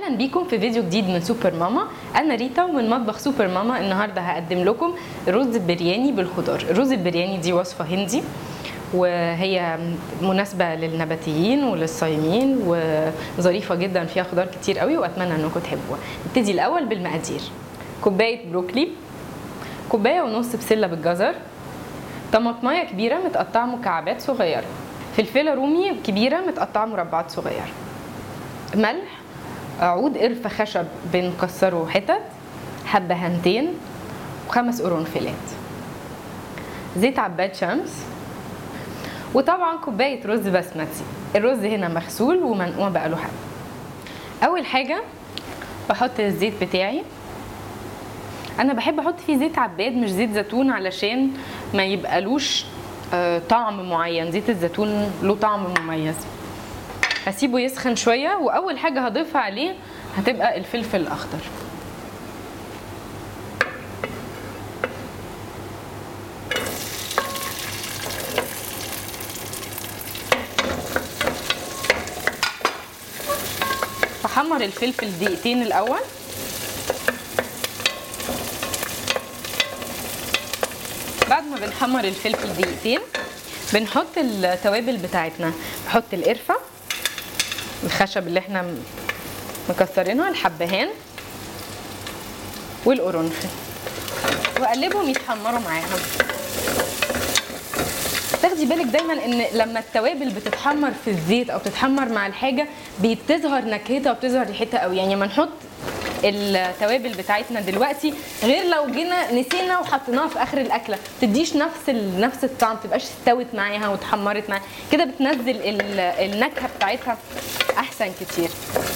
اهلا بيكم في فيديو جديد من سوبر ماما انا ريتا ومن مطبخ سوبر ماما النهارده هقدم لكم رز البرياني بالخضار الرز البرياني دي وصفه هندي وهي مناسبه للنباتيين وللصايمين وظريفه جدا فيها خضار كتير قوي واتمنى انكم تحبوها نبتدي الاول بالمقادير كوبايه بروكلي كوبايه ونص بسله بالجزر طماطمايه كبيره متقطعه مكعبات صغيره فلفله رومي كبيره متقطعه مربعات صغيره ملح عود قرفة خشب بنكسره حتت حبهانتين وخمس قرنفلات زيت عباد شمس وطبعا كوباية رز بسمتي الرز هنا مغسول ومنقوع بقاله حبة أول حاجة بحط الزيت بتاعي أنا بحب أحط فيه زيت عباد مش زيت زيتون علشان ما يبقالوش آه، طعم معين زيت الزيتون له طعم مميز هسيبه يسخن شويه واول حاجه هضيفها عليه هتبقى الفلفل الاخضر بحمر الفلفل دقيقتين الاول بعد ما بنحمر الفلفل دقيقتين بنحط التوابل بتاعتنا بحط القرفه الخشب اللي احنا مكسرينها الحبهان والقرنفل واقلبهم يتحمروا معاها تاخدي بالك دايما ان لما التوابل بتتحمر في الزيت او بتتحمر مع الحاجه بتظهر نكهتها وبتظهر ريحتها قوي يعني لما نحط التوابل بتاعتنا دلوقتي غير لو جينا نسينا وحطيناها في اخر الاكله تديش نفس ال... نفس الطعم تبقاش استوت معاها واتحمرت معاها كده بتنزل ال... النكهه بتاعتها احسن كتير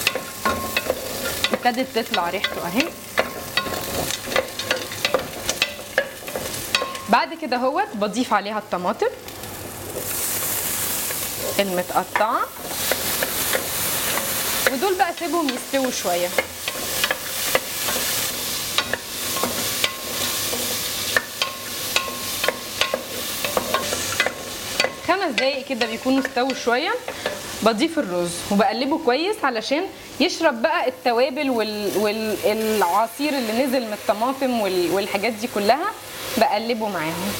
ابتدت تطلع ريحته اهي بعد كده اهوت بضيف عليها الطماطم المتقطعه ودول بقى سيبهم يستووا شويه خمس دقايق كده بيكونوا استووا شويه بضيف الرز وبقلبه كويس علشان يشرب بقى التوابل والعصير وال... اللي نزل من الطماطم وال... والحاجات دي كلها بقلبه معاهم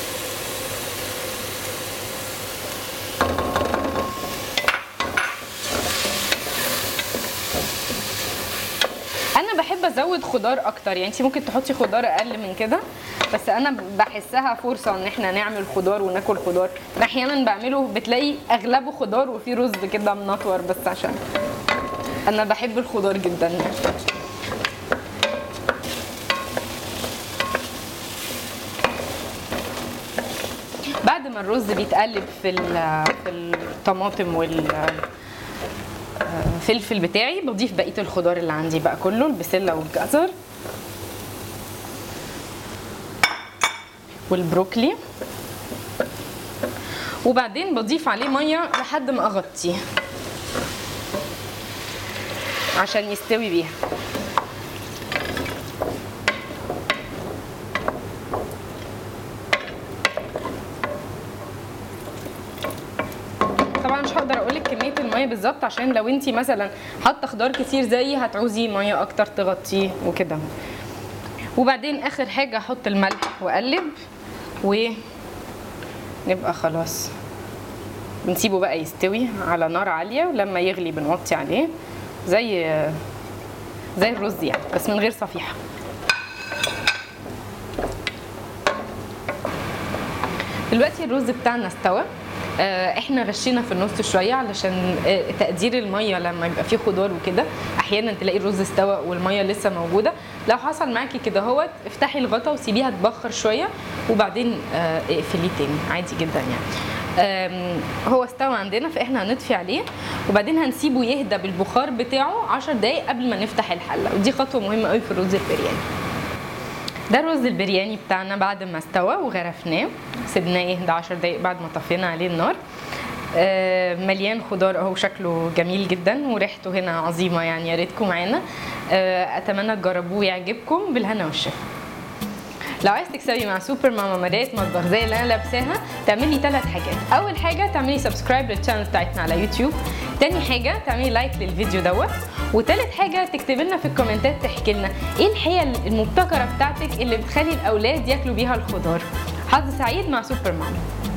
انا بحب ازود خضار اكتر يعني انت ممكن تحطي خضار اقل من كده بس انا بحسها فرصه ان احنا نعمل خضار وناكل خضار احيانا بعمله بتلاقي اغلبه خضار وفيه رز كده منطور بس عشان انا بحب الخضار جدا يعني. بعد ما الرز بيتقلب في في الطماطم وال الفلفل بتاعي بضيف بقيه الخضار اللي عندي بقى كله البسله والجزر والبروكلي وبعدين بضيف عليه ميه لحد ما اغطيه عشان يستوي بيها طبعا مش هقدر اقول لك كميه الميه بالظبط عشان لو انت مثلا حاطه خضار كتير زيي هتعوزي ميه اكتر تغطيه وكده وبعدين اخر حاجه احط الملح واقلب ونبقى خلاص بنسيبه بقى يستوي على نار عاليه ولما يغلي بنوطي عليه زي زي الرز يعني بس من غير صفيحه دلوقتي الرز بتاعنا استوى احنا غشينا في النص شويه علشان تقدير الميه لما يبقى فيه خضار وكده احيانا تلاقي الرز استوى والميه لسه موجوده لو حصل معاكي كده اهوت افتحي الغطا وسيبيها تبخر شويه وبعدين اقفليه تاني عادي جدا يعني هو استوى عندنا فاحنا هنطفي عليه وبعدين هنسيبه يهدى بالبخار بتاعه 10 دقايق قبل ما نفتح الحله ودي خطوه مهمه قوي في الرز البرياني ده الرز البرياني بتاعنا بعد ما استوى وغرفناه سيبناه يهدى 10 دقايق بعد ما طفينا عليه النار آه مليان خضار اهو شكله جميل جدا وريحته هنا عظيمه يعني يا ريتكم معانا آه اتمنى تجربوه ويعجبكم بالهنا والشفا لو عايز تكسبي مع سوبر ماما مرايات مطبخ زي اللي انا لابساها تعملي ثلاث حاجات اول حاجه تعملي سبسكرايب للشانل بتاعتنا على يوتيوب تاني حاجه تعملي لايك للفيديو دوت وتالت حاجه تكتب لنا في الكومنتات تحكي لنا ايه الحيل المبتكره بتاعتك اللي بتخلي الاولاد ياكلوا بيها الخضار حظ سعيد مع سوبر ماما